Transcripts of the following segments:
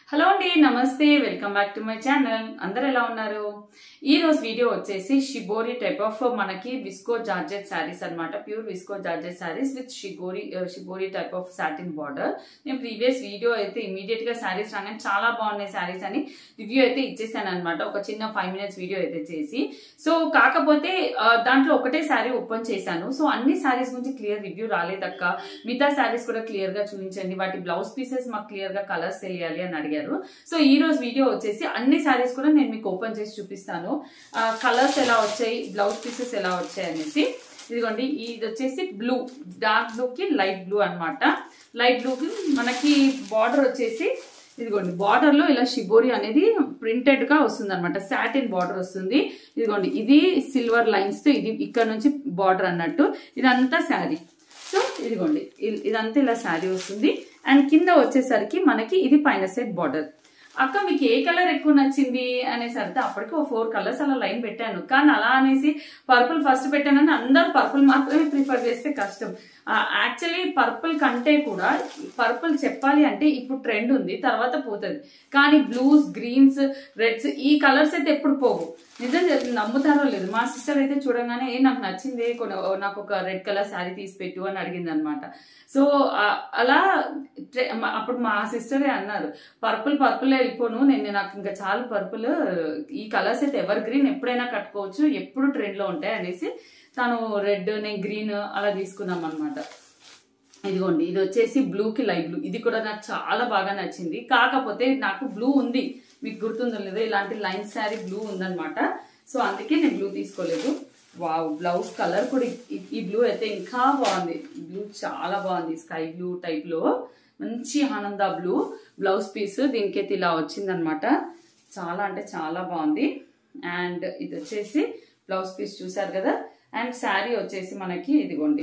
hello అండి నమస్తే welcome back to my channel అందరు ఎలా ఉన్నారు ఈ రోజు వీడియో వచ్చేసి షిబోరి టైప్ ఆఫ్ మనకి విస్కో జార్జెట్ శారీస్ అన్నమాట pure viscose georgette saris with shibori shibori type of satin border నేను ప్రీవియస్ వీడియో అయితే ఇమీడియట్ గా శారీస్ రాగానే చాలా బాగున్నాయి శారీస్ అని రివ్యూ అయితే ఇచ్చేసాను అనమాట ఒక చిన్న ఫైవ్ మినిట్స్ వీడియో అయితే చేసి సో కాకపోతే ఆ, దాంట్లో ఒకటే శారీ ఓపెన్ చేశాను సో అన్ని శారీస్ గురించి క్లియర్ రివ్యూ రాలేదక్క మిగతా శారీస్ కూడా క్లియర్ గా చూపించండి వాటి బ్లౌజ్ పీసెస్ మాకు క్లియర్ గా కలర్స్ తెలియాలి అని అడిగారు సో ఈ రోజు వీడియో వచ్చేసి అన్ని శారీస్ కూడా నేను మీకు ఓపెన్ చేసి చూపిస్తాను కలర్స్ ఎలా వచ్చాయి బ్లౌజ్ పీసెస్ ఎలా వచ్చాయి అనేసి ఇదిగోండి ఇది వచ్చేసి బ్లూ డార్క్ బ్లూ కి లైట్ బ్లూ అన్నమాట లైట్ బ్లూ కి మనకి బార్డర్ వచ్చేసి ఇదిగోండి బార్డర్ లో ఇలా షిబోరి అనేది ప్రింటెడ్ గా వస్తుంది అనమాట సాటిన్ బార్డర్ వస్తుంది ఇదిగోండి ఇది సిల్వర్ లైన్స్ తో ఇది ఇక్కడ నుంచి బార్డర్ అన్నట్టు ఇదంతా శారీ సో ఇదిగోండి ఇ- ఇదంతా ఇలా శారీ వస్తుంది అండ్ కింద వచ్చేసరికి మనకి ఇది పైన సెట్ బార్డర్ అక్క మీకు ఏ కలర్ ఎక్కువ నచ్చింది అనేసి అడితే అప్పటికి ఓ ఫోర్ కలర్స్ అలా లైన్ పెట్టాను కానీ అలా అనేసి పర్పుల్ ఫస్ట్ పెట్టానని అందరూ పర్పుల్ మాత్రమే ప్రిఫర్ చేస్తే కష్టం యాక్చువల్లీ పర్పుల్ కంటే కూడా పర్పుల్ చెప్పాలి అంటే ఇప్పుడు ట్రెండ్ ఉంది తర్వాత పోతుంది కానీ బ్లూస్ గ్రీన్స్ రెడ్స్ ఈ కలర్స్ అయితే ఎప్పుడు పోవు నిజం చెప్ నమ్ముతారో లేదు మా సిస్టర్ అయితే చూడగానే "ఏ, నాకు నచ్చింది కొన్ని నాకు ఒక రెడ్ కలర్ శారీ తీసి పెట్టు అని అడిగింది అనమాట సో అలా ట్రె- మ- అప్పుడు మా సిస్టరే అన్నారు పర్పుల్ పర్పుల్ వెళ్ళిపోను నేను నాకు ఇంకా చాలు పర్పుల్ ఈ కలర్స్ అయితే ఎవర్ గ్రీన్ ఎప్పుడైనా కట్టుకోవచ్చు ఎప్పుడు ట్రెండ్ లో ఉంటాయి అనేసి తను రెడ్ నేను గ్రీన్ అలా తీసుకున్నాం అనమాట ఇదిగోండి ఇది వచ్చేసి బ్లూ కి లైట్ బ్లూ ఇది కూడా నాకు చాలా బాగా నచ్చింది కాకపోతే నాకు బ్లూ ఉంది మీకు గుర్తుందో లేదో ఇలాంటి లైన్ శారీ బ్లూ ఉందన్నమాట సో అందుకే నేను బ్లూ తీసుకోలేదు వావ్ బ్లౌజ్ కలర్ కూడా ఈ- ఈ బ్లూ అయితే ఇంకా బాగుంది బ్లూ చాలా బాగుంది స్కై బ్లూ టైప్ లో మంచి ఆనంద బ్లూ బ్లౌజ్ పీస్ దీనికైతే ఇలా వచ్చిందనమాట చాలా అంటే చాలా బాగుంది అండ్ ఇది వచ్చేసి బ్లౌజ్ పీస్ చూసారు కదా అండ్ శారీ వచ్చేసి మనకి ఇదిగోండి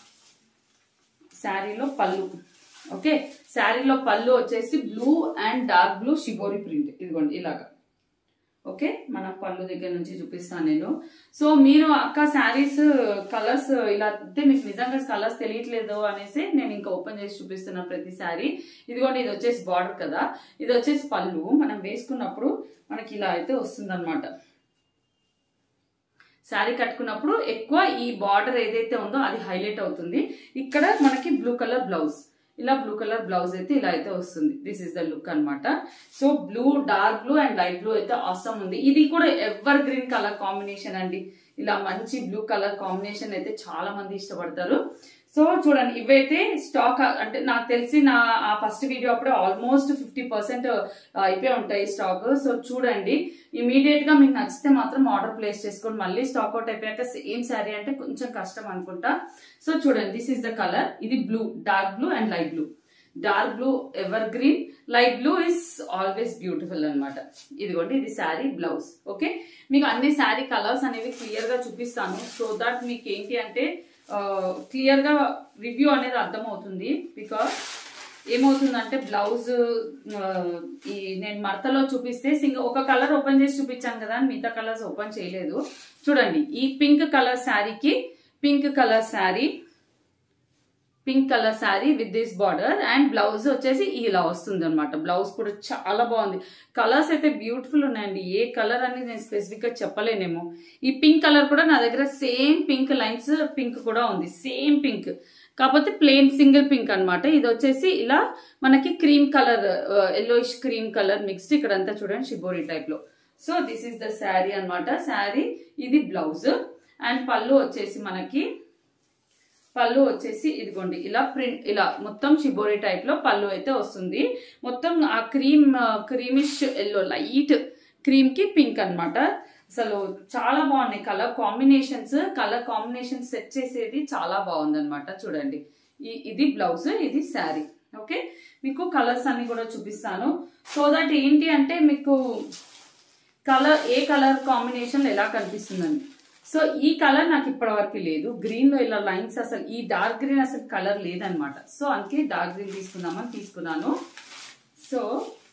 శారీలో పళ్ళు ఓకే శారీలో పళ్ళు వచ్చేసి blue and dark blue shibori print ఇదిగోండి ఇలాగా ఓకే మన పళ్ళు దగ్గర నుంచి చూపిస్తాను నేను సో మీరు అక్క శారీస్ కలర్స్ ఇలా అంటే మీకు నిజంగా కలర్స్ తెలియట్లేదు అనేసి నేను ఇంకా ఓపెన్ చేసి చూపిస్తున్నా ప్రతి శారీ ఇదిగోండి ఇది వచ్చేసి బార్డర్ కదా ఇది వచ్చేసి పళ్ళు మనం వేసుకున్నప్పుడు మనకి ఇలా అయితే వస్తుంది శారీ కట్టుకున్నప్పుడు ఎక్కువ ఈ బార్డర్ ఏదైతే ఉందో అది హైలైట్ అవుతుంది ఇక్కడ మనకి బ్లూ కలర్ బ్లౌజ్ ఇలా బ్లూ కలర్ బ్లౌజ్ అయితే ఇలా అయితే వస్తుంది దిస్ ఇస్ ద లుక్ అన్నమాట so blue dark blue and light blue అయితే అవసరం ఉంది ఇది కూడా ఎవర్ గ్రీన్ కలర్ కాంబినేషన్ అండి ఇలా మంచి బ్లూ కలర్ కాంబినేషన్ అయితే చాలా మంది ఇష్టపడతారు సో చూడండి ఇవైతే స్టాక్ అంటే నాకు తెలిసి నా ఆ ఫస్ట్ వీడియో అప్పుడే ఆల్మోస్ట్ ఫిఫ్టీ పర్సెంట్ అయిపోయి ఉంటాయి స్టాక్ సో చూడండి ఇమీడియట్ గా మీకు నచ్చితే మాత్రం ఆర్డర్ ప్లేస్ చేసుకోండి మళ్ళీ స్టాక్ అవుట్ అయిపోయాక సేమ్ శారీ అంటే కొంచెం కష్టం అనుకుంటా సో చూడండి దిస్ ఇస్ ద కలర్ ఇది blue dark blue and light blue dark blue evergreen light blue is always beautiful అన్నమాట ఇదిగోండి ఇది శారీ బ్లౌజ్ ఓకే మీకు అన్ని శారీ కలర్స్ అనేవి క్లియర్ గా చూపిస్తాను సో దట్ మీకు ఏంటి అంటే క్లియర్ గా రివ్యూ అనేది అర్థమవుతుంది బికాస్ ఏమవుతుందంటే బ్లౌజ్ ఈ నేను మడతలో చూపిస్తే సింగ ఒక కలర్ ఓపెన్ చేసి చూపించాను కదా మిగతా కలర్స్ ఓపెన్ చేయలేదు చూడండి ఈ పింక్ కలర్ శారీకి pink colour sari pink colour sari with this border and blouse వచ్చేసి ఇలా వస్తుంది అనమాట బ్లౌజ్ కూడా చాలా బాగుంది కలర్స్ అయితే బ్యూటిఫుల్ ఉన్నాయండి ఏ కలర్ అని నేను స్పెసిఫిక్ గా చెప్పలేనేమో ఈ పింక్ కలర్ కూడా నా దగ్గర సేమ్ పింక్ లైన్స్ పింక్ కూడా ఉంది సేమ్ పింక్ కాకపోతే ప్లెయిన్ సింగిల్ పింక్ అన్నమాట ఇది వచ్చేసి ఇలా మనకి cream colour yellowish cream colour mixed ఇక్కడ అంతా చూడండి షిబోరి టైప్ లో so this is the sari అన్నమాట శారీ ఇది బ్లౌజ్ అండ్ పళ్ళు వచ్చేసి మనకి పళ్ళు వచ్చేసి ఇదిగోండి ఇలా ప్రింట్ ఇలా మొత్తం షిబోరి టైప్ లో పళ్ళు అయితే వస్తుంది మొత్తం ఆ cream creamish yellow light cream కి పింక్ అన్నమాట అసలు చాలా బాగున్నాయి colour combinations colour combination set చేసేది చాలా బాగుంది అనమాట చూడండి ఈ- ఇది బ్లౌజ్ ఇది శారీ ఓకే మీకు కలర్స్ అన్ని కూడా చూపిస్తాను సో దట్ ఏంటి అంటే మీకు కలర్ ఏ కలర్ కాంబినేషన్ ఎలా కనిపిస్తుందని సో ఈ కలర్ నాకు ఇప్పటి వరకు లేదు గ్రీన్ లో ఇలా లైన్స్ అసలు ఈ డార్క్ గ్రీన్ అసలు కలర్ లేదనమాట సో అందుకే డార్క్ గ్రీన్ తీసుకుందామని తీసుకున్నాను సో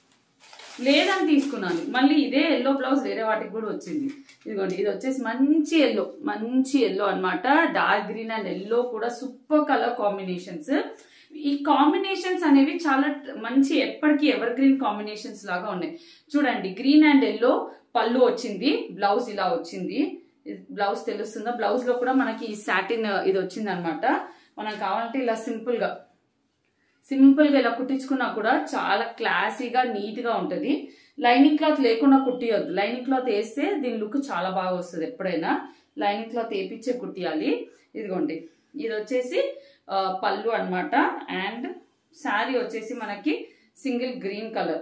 లేదని తీసుకున్నాను మళ్ళీ ఇదే ఎల్లో బ్లౌజ్ వేరే వాటికి కూడా వచ్చింది ఇదిగోండి ఇది వచ్చేసి మంచి ఎల్లో మంచి ఎల్లో అన్నమాట డార్క్ గ్రీన్ అండ్ ఎల్లో కూడా సూపర్ కలర్ కాంబినేషన్స్ ఈ కాంబినేషన్స్ అనేవి చాలా మంచి ఎప్పటికీ ఎవర్ గ్రీన్ కాంబినేషన్స్ లాగా ఉన్నాయి చూడండి గ్రీన్ అండ్ ఎల్లో పళ్ళు వచ్చింది బ్లౌజ్ ఇలా వచ్చింది బ్లౌజ్ తెలుస్తుందా బ్లౌజ్ లో కూడా మనకి ఈ సాటిన్ ఇది వచ్చింది అనమాట మనం కావాలంటే ఇలా సింపుల్ గా సింపుల్ గా ఇలా కుట్టించుకున్నా కూడా చాలా క్లాసీగా నీట్ గా ఉంటది లైనింగ్ క్లాత్ లేకుండా కుట్టియొద్దు లైనింగ్ క్లాత్ వేస్తే దీని లుక్ చాలా బాగా వస్తుంది ఎప్పుడైనా లైనింగ్ క్లాత్ వేపించే కుట్టియాలి ఇదిగోండి ఇది వచ్చేసి ఆ, పళ్ళు అన్నమాట అండ్ శారీ వచ్చేసి మనకి single green colour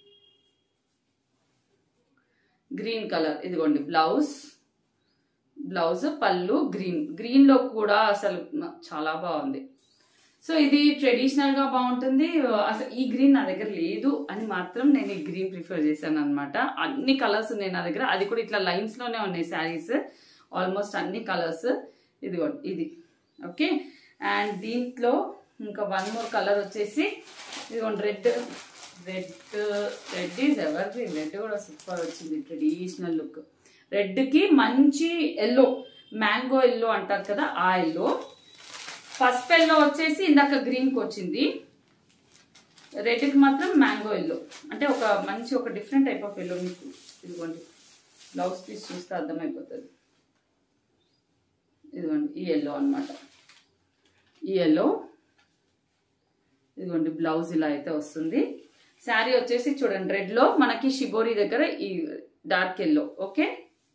green colour ఇదిగోండి బ్లౌజ్ బ్లౌజ్ పళ్ళు గ్రీన్ గ్రీన్ లో కూడా అసలు మ- చాలా బాగుంది సో ఇది ట్రెడిషనల్ గా బాగుంటుంది అసలు ఈ గ్రీన్ నా దగ్గర లేదు అని మాత్రం నేను ఈ గ్రీన్ ప్రిఫర్ చేశాను అనమాట అన్ని కలర్స్ ఉన్నాయి నా దగ్గర అది కూడా ఇట్లా లైన్స్ లోనే ఉన్నాయి శారీస్ ఆల్మోస్ట్ అన్ని కలర్స్ ఇదిగో ఇది ఓకే అండ్ దీంట్లో ఇంకా వన్ మోర్ కలర్ వచ్చేసి ఇదిగోండి red red red is evergreen red కూడా సూపర్ వచ్చింది ట్రెడిషనల్ లుక్ రెడ్ కి మంచి ఎల్లో మ్యాంగో ఎల్లో అంటారు కదా ఆ ఎల్లో ఫస్ట్ ఎల్లో వచ్చేసి ఇందాక గ్రీన్ కి వచ్చింది రెడ్ కి మాత్రం మ్యాంగో ఎల్లో అంటే ఒక మంచి ఒక డిఫరెంట్ టైప్ ఆఫ్ ఎల్లో మీకు ఇదిగోండి బ్లౌజ్ పీస్ చూస్తే అర్థమైపోతుంది ఇదిగోండి ఈ ఎల్లో అన్నమాట ఈ ఎల్లో ఇదిగోండి బ్లౌజ్ ఇలా అయితే వస్తుంది శారీ వచ్చేసి చూడండి రెడ్ లో మనకి షిబోరి దగ్గర ఈ డార్క్ ఎల్లో ఓకే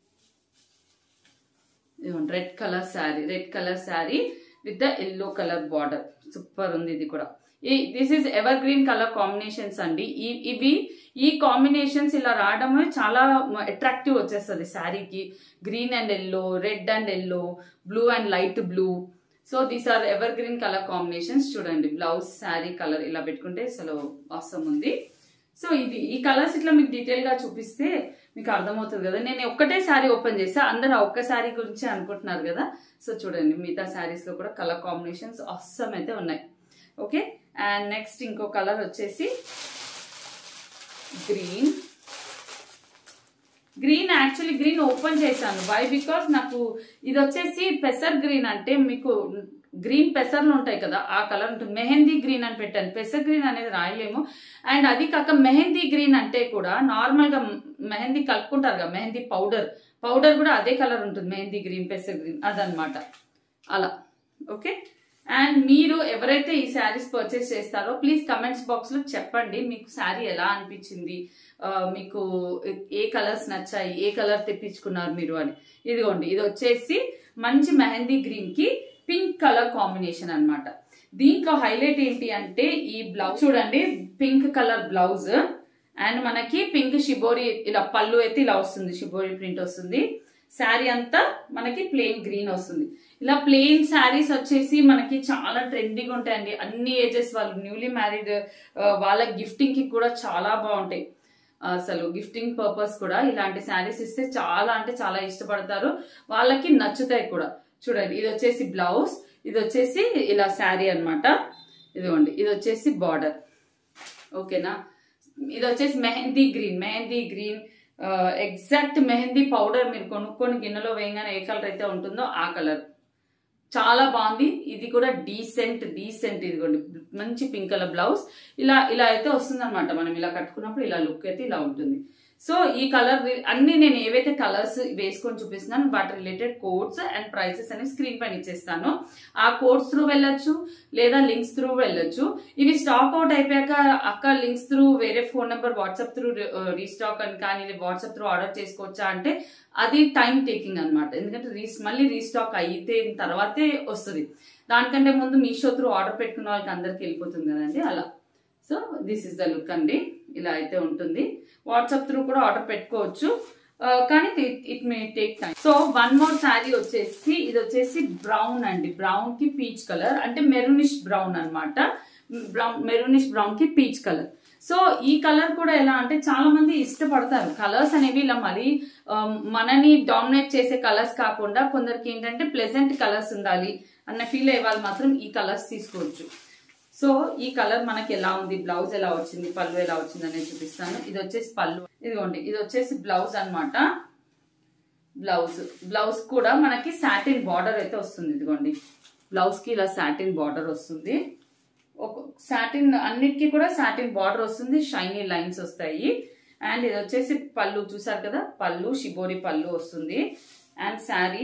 ఇదిగోండి red colour sari red colour sari with the yellow colour border super ఉంది ఇది కూడా ఈ this is evergreen colour combinations అండి ఈ ఇవి ఈ కాంబినేషన్స్ ఇలా రావడమే చాలా అట్రాక్టివ్ వచ్చేస్తుంది శారీకి green and yellow red and yellow blue and light blue so these are evergreen colour combinations చూడండి బ్లౌజ్ శారీ కలర్ ఇలా పెట్టుకుంటే అసలు అవసరం ఉంది సో ఇది ఈ కలర్స్ ఇట్లా మీకు డీటెయిల్ గా చూపిస్తే మీకు అర్థమవుతుంది కదా నేను ఒక్కటే శారీ ఓపెన్ చేసా అందరూ ఆ ఒక్క శారీ గురించి అనుకుంటున్నారు కదా సో చూడండి మిగతా శారీస్ లో కూడా కలర్ కాంబినేషన్స్ అస్సం అయితే ఉన్నాయి ఓకే అండ్ నెక్స్ట్ ఇంకో కలర్ వచ్చేసి green green actually green open చేశాను వై బికాస్ నాకు ఇది వచ్చేసి పెసర్ గ్రీన్ అంటే మీకు గ్రీన్ పెసర్లు ఉంటాయి కదా ఆ కలర్ ఉంటుంది మెహందీ గ్రీన్ అని పెట్టాను పెసర్ గ్రీన్ అనేది రాయలేము అండ్ అది కాక మెహందీ గ్రీన్ అంటే కూడా నార్మల్ గా మెహందీ కలుపుకుంటారు కదా మెహందీ పౌడర్ పౌడర్ కూడా అదే కలర్ ఉంటుంది మెహందీ గ్రీన్ పెసర్ గ్రీన్ అదనమాట అలా ఓకే అండ్ మీరు ఎవరైతే ఈ శారీస్ పర్చేస్ చేస్తారో ప్లీజ్ కమెంట్స్ బాక్స్ లో చెప్పండి మీకు శారీ ఎలా అనిపించింది ఆ, మీకు ఏ కలర్స్ నచ్చాయి ఏ కలర్ తెప్పించుకున్నారు మీరు అని ఇదిగోండి ఇది వచ్చేసి మంచి మెహందీ గ్రీన్ కి పింక్ కలర్ కాంబినేషన్ అన్నమాట దీంట్లో హైలైట్ ఏంటి అంటే ఈ బ్లౌజ్ చూడండి పింక్ కలర్ బ్లౌజ్ అండ్ మనకి పింక్ షిబోరి ఇలా పళ్ళు అయితే ఇలా వస్తుంది షిబోరి ప్రింట్ వస్తుంది శారీ అంతా మనకి ప్లెయిన్ గ్రీన్ వస్తుంది ఇలా ప్లెయిన్ శారీస్ వచ్చేసి మనకి చాలా ట్రెండింగ్ ఉంటాయండి అన్ని ఏజెస్ వాళ్ళు న్యూలీ మ్యారీడ్ వాళ్ళ గిఫ్టింగ్ కి కూడా చాలా బాగుంటాయి అసలు గిఫ్టింగ్ పర్పస్ కూడా ఇలాంటి శారీస్ ఇస్తే చాలా అంటే చాలా ఇష్టపడతారు వాళ్ళకి నచ్చుతాయి కూడా చూడండి ఇది వచ్చేసి బ్లౌజ్ ఇది వచ్చేసి ఇలా శారీ అన్నమాట ఇదిగోండి ఇది వచ్చేసి బార్డర్ ఓకేనా ఇది వచ్చేసి mehndi green mehndi green exact mehndi powder మీరు కొనుక్కొని గిన్నెలో వేయగానే ఏ కలర్ అయితే ఉంటుందో ఆ కలర్ చాలా బాగుంది ఇది కూడా డీసెంట్ డీసెంట్ ఇదిగోండి మంచి పింక్ కలర్ బ్లౌజ్ ఇలా ఇలా అయితే వస్తుంది అనమాట మనం ఇలా కట్టుకున్నప్పుడు ఇలా లుక్ అయితే ఇలా ఉంటుంది సో ఈ కలర్ అన్ని నేను ఏవైతే కలర్స్ వేసుకొని చూపిస్తున్నాను వాటి రిలేటెడ్ కోడ్స్ అండ్ ప్రైసెస్ అనేవి స్క్రీన్ పైన ఇచ్చేస్తాను ఆ కోడ్స్ త్రూ వెళ్ళొచ్చు లేదా లింక్స్ త్రూ వెళ్ళొచ్చు ఇవి స్టాక్ అవుట్ అయిపోయాక అక్క లింక్స్ త్రూ వేరే phone number WhatsApp through restock అని కానీ వాట్సాప్ త్రూ ఆర్డర్ చేసుకోవచ్చా అంటే అది టైం టేకింగ్ అన్నమాట ఎందుకంటే రీస్ మళ్ళీ రీస్టాక్ అయితే తర్వాతే వస్తుంది దానికంటే ముందు మీషో త్రూ ఆర్డర్ పెట్టుకున్న వాళ్ళకి అందరికి వెళ్ళిపోతుంది కదండి అలా so this is the look అండి ఇలా అయితే ఉంటుంది వాట్సాప్ త్రూ కూడా ఆర్డర్ పెట్టుకోవచ్చు ఆ, కానీ it may take time so one more sari వచ్చేసి ఇది వచ్చేసి బ్రౌన్ అండి బ్రౌన్ కి పీచ్ కలర్ అంటే మెరూనిష్ బ్రౌన్ అన్నమాట బ్రౌన్ మెరూనిష్ బ్రౌన్ కి పీచ్ కలర్ సో ఈ కలర్ కూడా ఎలా అంటే చాలా మంది ఇష్టపడతారు కలర్స్ అనేవి ఇలా మరీ ఆ, మనని డామినేట్ చేసే కలర్స్ కాకుండా కొందరికి ఏంటంటే ప్లెజెంట్ కలర్స్ ఉండాలి అన్న ఫీల్ అయ్యే వాళ్ళు మాత్రం ఈ కలర్స్ తీసుకోవచ్చు సో ఈ కలర్ మనకి ఎలా ఉంది బ్లౌజ్ ఎలా వచ్చింది పళ్ళు ఎలా వచ్చింది అనేది చూపిస్తాను ఇది వచ్చేసి పళ్ళు ఇదిగోండి ఇది వచ్చేసి బ్లౌజ్ అన్నమాట బ్లౌజ్ బ్లౌజ్ కూడా మనకి సాటిన్ బార్డర్ అయితే వస్తుంది ఇదిగోండి బ్లౌజ్ కి ఇలా సాటిన్ బార్డర్ వస్తుంది ఒక సాటిన్ అన్నిటికీ కూడా సాటిన్ బార్డర్ వస్తుంది షైనీ లైన్స్ వస్తాయి అండ్ ఇది వచ్చేసి పళ్ళు చూసారు కదా పళ్ళు షిబోరి పళ్ళు వస్తుంది అండ్ శారీ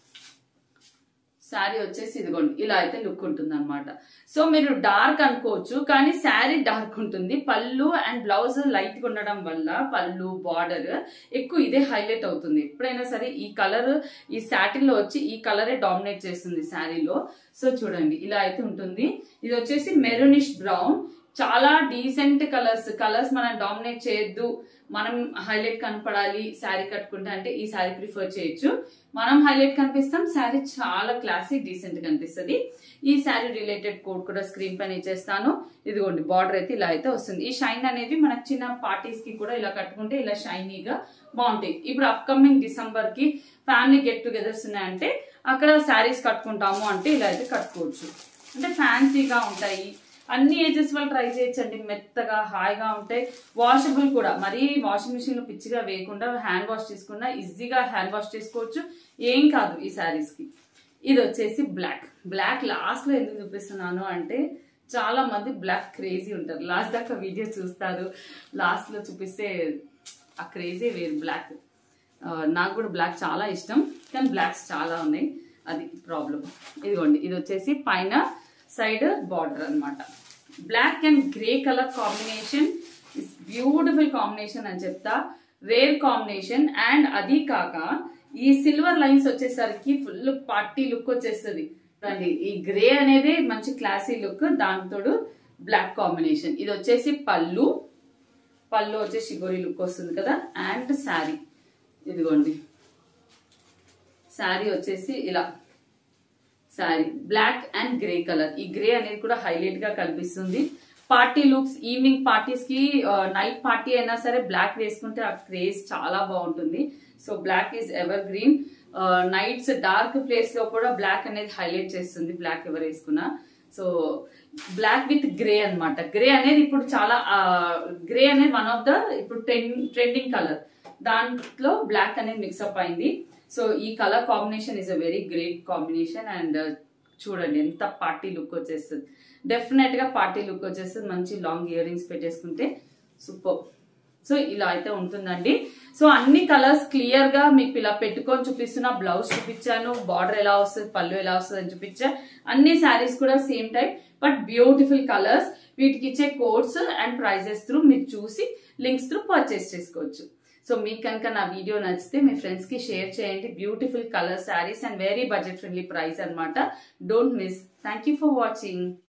శారీ వచ్చేసి ఇదిగోండి ఇలా అయితే లుక్ ఉంటుంది అనమాట సో మీరు డార్క్ అనుకోవచ్చు కానీ శారీ డార్క్ ఉంటుంది పళ్ళు అండ్ బ్లౌజ్ లైట్ గా ఉండడం వల్ల పళ్ళు బార్డర్ ఎక్కువ ఇదే హైలైట్ అవుతుంది ఎప్పుడైనా సరే ఈ కలర్ ఈ సాటిన్ లో వచ్చి ఈ కలరే డామినేట్ చేస్తుంది శారీలో సో చూడండి ఇలా అయితే ఉంటుంది ఇది వచ్చేసి మెరూనిష్ బ్రౌన్ చాలా డీసెంట్ కలర్స్ కలర్స్ మనం డామినేట్ చేయొద్దు మనం హైలైట్ కనపడాలి శారీ కట్టుకుంటే అంటే ఈ శారీ ప్రిఫర్ చేయొచ్చు మనం హైలైట్ కనిపిస్తాం శారీ చాలా క్లాసిక్ డీసెంట్ కనిపిస్తుంది ఈ శారీ రిలేటెడ్ కోడ్ కూడా స్క్రీన్ పైన ఇచ్చేస్తాను ఇదిగోండి బార్డర్ అయితే ఇలా అయితే వస్తుంది ఈ షైన్ అనేది మనకు చిన్న పార్టీస్ కి కూడా ఇలా కట్టుకుంటే ఇలా షైనీగా బాగుంటాయి ఇప్పుడు అప్కమింగ్ డిసెంబర్ కి ఫ్యామిలీ గెట్ టుగెదర్స్ ఉన్నాయంటే అక్కడ శారీస్ కట్టుకుంటాము అంటే ఇలా అయితే కట్టుకోవచ్చు అంటే ఫ్యాన్సీగా ఉంటాయి అన్ని ఏజెస్ వాళ్ళు ట్రై చేయొచ్చండి మెత్తగా హాయిగా ఉంటాయి వాషబుల్ కూడా మరీ వాషింగ్ మిషన్ లో పిచ్చిగా వేయకుండా హ్యాండ్ వాష్ చేసుకున్నా ఈజీగా హ్యాండ్ వాష్ చేసుకోవచ్చు ఏం కాదు ఈ శారీస్ కి ఇది వచ్చేసి బ్లాక్ బ్లాక్ లాస్ట్ లో ఎందుకు చూపిస్తున్నాను అంటే చాలా మంది బ్లాక్ క్రేజీ ఉంటారు లాస్ట్ దాకా వీడియో చూస్తారు లాస్ట్ లో చూపిస్తే ఆ క్రేజీ వేరు బ్లాక్ నాకు కూడా బ్లాక్ చాలా ఇష్టం కానీ బ్లాక్స్ చాలా ఉన్నాయి అది ప్రాబ్లం ఇదిగోండి ఇది వచ్చేసి పైన సైడ్ బార్డర్ అన్నమాట black and grey colour combination is beautiful combination అని చెప్తా రేర్ కాంబినేషన్ అండ్ అది కాక ఈ సిల్వర్ లైన్స్ వచ్చేసరికి ఫుల్ పార్టీ లుక్ వచ్చేస్తుంది రండి ఈ గ్రే అనేది మంచి క్లాసీ లుక్ దాంతో బ్లాక్ కాంబినేషన్ ఇది వచ్చేసి పళ్ళు పళ్ళు వచ్చేసి షిగోరి లుక్ వస్తుంది కదా అండ్ శారీ ఇదిగోండి శారీ వచ్చేసి ఇలా sari black and grey colour ఈ గ్రే అనేది కూడా హైలైట్ గా కనిపిస్తుంది పార్టీ లుక్స్ ఈవినింగ్ పార్టీస్ కి నైట్ పార్టీ అయినా సరే బ్లాక్ వేసుకుంటే ఆ క్రేజ్ చాలా బాగుంటుంది so black is evergreen nights dark place లో కూడా బ్లాక్ అనేది హైలైట్ చేస్తుంది బ్లాక్ ఎవరు వేసుకున్నా సో బ్లాక్ విత్ గ్రే అన్నమాట గ్రే అనేది ఇప్పుడు చాలా గ్రే అనేది వన్ ఆఫ్ ద ఇప్పుడు ట్రెండింగ్ కలర్ దాంట్లో బ్లాక్ అనేది మిక్సప్ అయింది సో ఈ colour combination is a very great combination and చూడండి ఎంత పార్టీ లుక్ వచ్చేస్తుంది డెఫినెట్ గా పార్టీ లుక్ వచ్చేస్తుంది మంచి లాంగ్ ఇయర్ రింగ్స్ పెట్టేసుకుంటే సూపర్ సో ఇలా అయితే ఉంటుందండి సో అన్ని కలర్స్ క్లియర్ గా మీకు ఇలా పెట్టుకొని చూపిస్తున్నా బ్లౌజ్ చూపించాను బార్డర్ ఎలా వస్తుంది పళ్ళు ఎలా వస్తుంది అని చూపించా అన్ని శారీస్ కూడా same type but beautiful colours వీటికి ఇచ్చే కోడ్స్ అండ్ ప్రైజెస్ త్రూ మీరు చూసి లింక్స్ త్రూ పర్చేస్ చేసుకోవచ్చు సో మీకు కనుక నా వీడియో నచ్చితే మీ ఫ్రెండ్స్ కి షేర్ చేయండి beautiful colour saris and very budget friendly price అనమాట don't miss thank you for watching